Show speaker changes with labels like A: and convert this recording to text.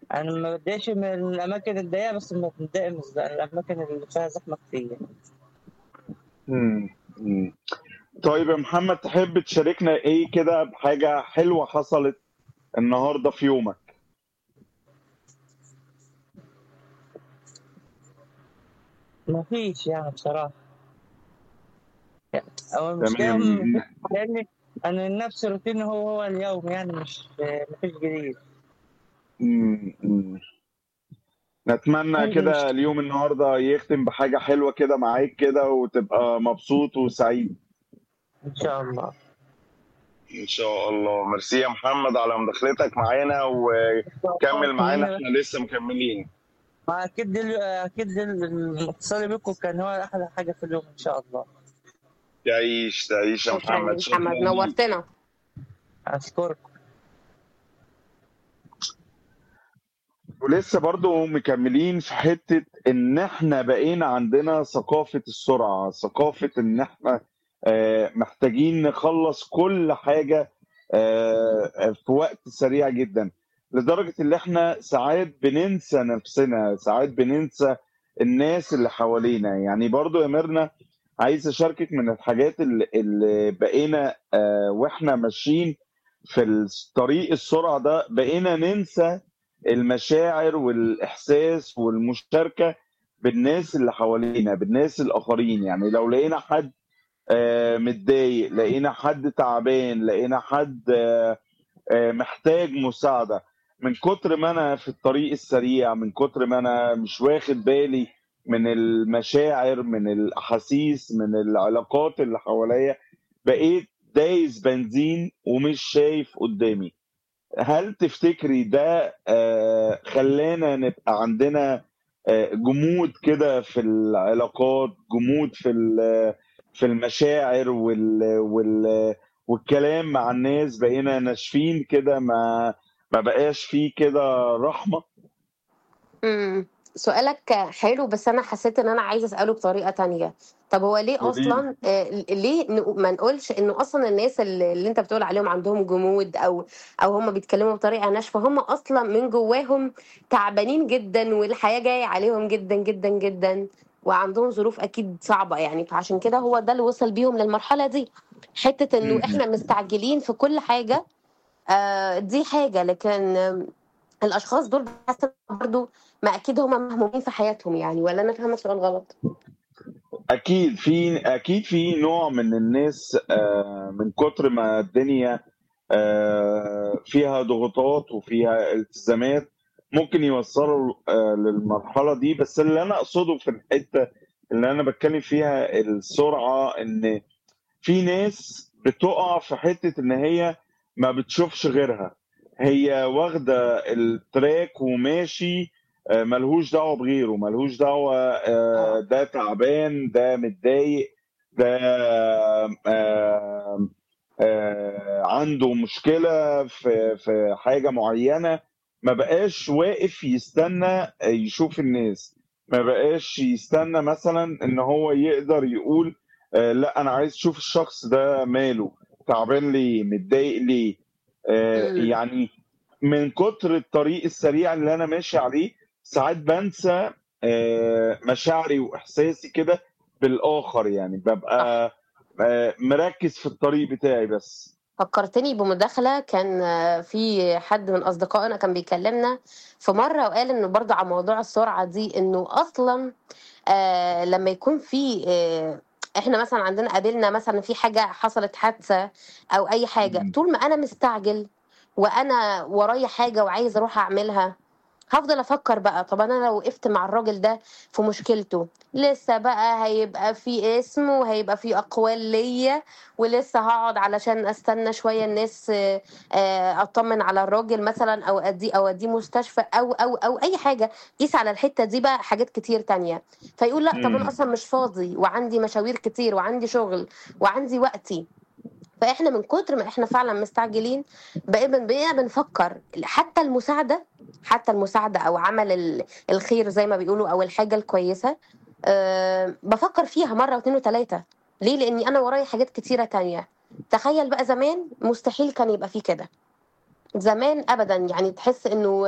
A: انا ما بتضايقش من الاماكن الضيقه بس بتضايق من الاماكن اللي فيها زحمه كتير
B: إمم، إمم. طيب يا محمد تحب تشاركنا إيه كده بحاجة حلوة حصلت النهارده في يومك؟
A: ما فيش يعني بصراحة. هو المشكلة
B: تمام.
A: لإن أنا نفس الروتين هو، هو اليوم يعني مش ما فيش جديد.
B: إمم، إمم. نتمنى
A: عندي
B: كده
A: مشكلة.
B: اليوم النهارده يختم بحاجة حلوة كده معاك كده وتبقى مبسوط وسعيد.
A: إن شاء الله.
B: إن شاء الله. ميرسي يا محمد على مداخلتك معانا وكمّل معانا إحنا لسه مكمّلين.
A: ما أكيد ال أكيد ال الاتصال بيكم كان هو أحلى حاجة في اليوم إن شاء الله.
B: تعيش، تعيش يا
C: شكرًا يا
B: محمد، شكرًا
C: محمد،
B: ليك.
C: نورتنا.
A: أشكركم.
B: ولسه برضه مكمّلين في حتّة إن إحنا بقينا عندنا ثقافة السرعة، ثقافة إن إحنا آآ محتاجين نخلّص كل حاجة آآ في وقت سريع جدًا، لدرجة اللي إحنا ساعات بننسى نَفْسنا، ساعات بننسى الناس اللي حوالينا. يعني برضه يا ميرنا عايز أشاركِك من الحاجات ال اللي بقينا آآ وإحنا ماشيين في الس طريق السرعة ده، بقينا ننسى المشاعر والإحساس والمشاركة بالناس اللي حوالينا، بالناس الآخرين. يعني لو لقينا حد آآ متضايق، لقينا حد تعبان، لقينا حد آآ محتاج مساعدة، من كتر ما أنا في الطريق السريع، من كتر ما أنا مش واخد بالي من المشاعر، من الأحاسيس، من العلاقات اللي حواليّا، بقيت دايس بنزين ومش شايف قدّامي. هل تفتكري ده آآ خلّانا نبقى عندنا آآ جمود كده في العلاقات، جمود في ال في المشاعر وال وال والكلام مع الناس، بقينا ناشفين كده ما ما بقاش في كده رحمة؟
C: إمم، سؤالك حلو بس أنا حسيت إن أنا عايزة أسأله بطريقة تانية. طب هو ليه
B: قولي لي.
C: أصلًا آآ ليه ن ما نقولش إنه أصلًا الناس ال اللي أنت بتقول عليهم عندهم جمود أو أو هم بيتكلموا بطريقة ناشفة، هم أصلًا من جواهم تعبانين جدًا والحياة جاية عليهم جدًا، جدًا، جدًا وعندهم ظروف أكيد صعبة يعني، فعشان كده هو ده اللي وصل بيهم للمرحلة دي. حتة إنه
B: إمم.
C: إحنا مستعجلين في كل حاجة آآ دي حاجة، لكن الأشخاص دول باحس برضه ما أكيد هم مهمومين في حياتهم يعني والّا أنا فاهمة السؤال غلط؟
B: أكيد في أكيد في نوع من الناس آآ من كتر ما الدنيا آآ فيها ضغوطات وفيها التزامات، ممكن يوصّلوا آآ للمرحلة دي، بس اللي أنا أقصده في الحتّة اللي أنا باتكلّم فيها السرعة، إن في ناس بتُقع في حتّة إن هي ما بتشوفش غيرها، هي واخدة الtrack وماشي آآ ما لهوش دعوة بغيره، ما لهوش دعوة آآ
C: آه.
B: ده تعبان، ده متضايق، ده آمم آآ عنده مشكلة في في حاجة معيّنة، ما بقاش واقف يستنى يشوف الناس، ما بقاش يستنى مثلًا إن هو يقدر يقول آآ لأ أنا عايز أشوف الشخص ده ماله، تعبان ليه، متضايق ليه، آآ
C: إمم.
B: يعني من كتر الطريق السريع اللي أنا ماشي عليه، ساعات بانسى آآ مشاعري وإحساسي كده بالآخر، يعني
C: صح.
B: بابقى آآ مركّز في الطريق بتاعي بس.
C: فكّرتني بمداخلة كان في حد من أصدقائنا كان بيكلمنا في مرّة وقال إنه برضه على موضوع السرعة دي، إنه أصلًا آآ لمّا يكون في آآ إحنا مثلًا عندنا قابلنا مثلًا في حاجة حصلت حادثة أو أي حاجة،
B: إمم.
C: طول ما أنا مستعجل وأنا ورايا حاجة وعايز أروح أعملها، هافضل أفكّر بقى طب أنا لو وقفت مع الراجل ده في مشكلته، لسه بقى هيبقى في اسم وهيبقى في أقوال ليّا ولسه هاقعد علشان أستنى شوية الناس آآ أطمن على الراجل مثلًا أو أدّيه أودّيه مستشفى أو، أو، أو أي حاجة، قيس على الحتّة دي بقى حاجات كتير تانية، فيقول لأ طب أنا
B: إمم.
C: أصلًا مش فاضي وعندي مشاوير كتير وعندي شغل وعندي وقتي. فإحنا من كتر ما إحنا فعلًا مستعجلين بقينا بقينا بنفكّر حتى المساعدة حتى المساعدة أو عمل ال الخير زي ما بيقولوا أو الحاجة الكويسة آآ بافكّر فيها مرّة و2 و3 ليه؟ لإني أنا ورايا حاجات كتيرة تانية. تخيّل بقى زمان مستحيل كان يبقى في كده. زمان أبدًا يعني تحس إنه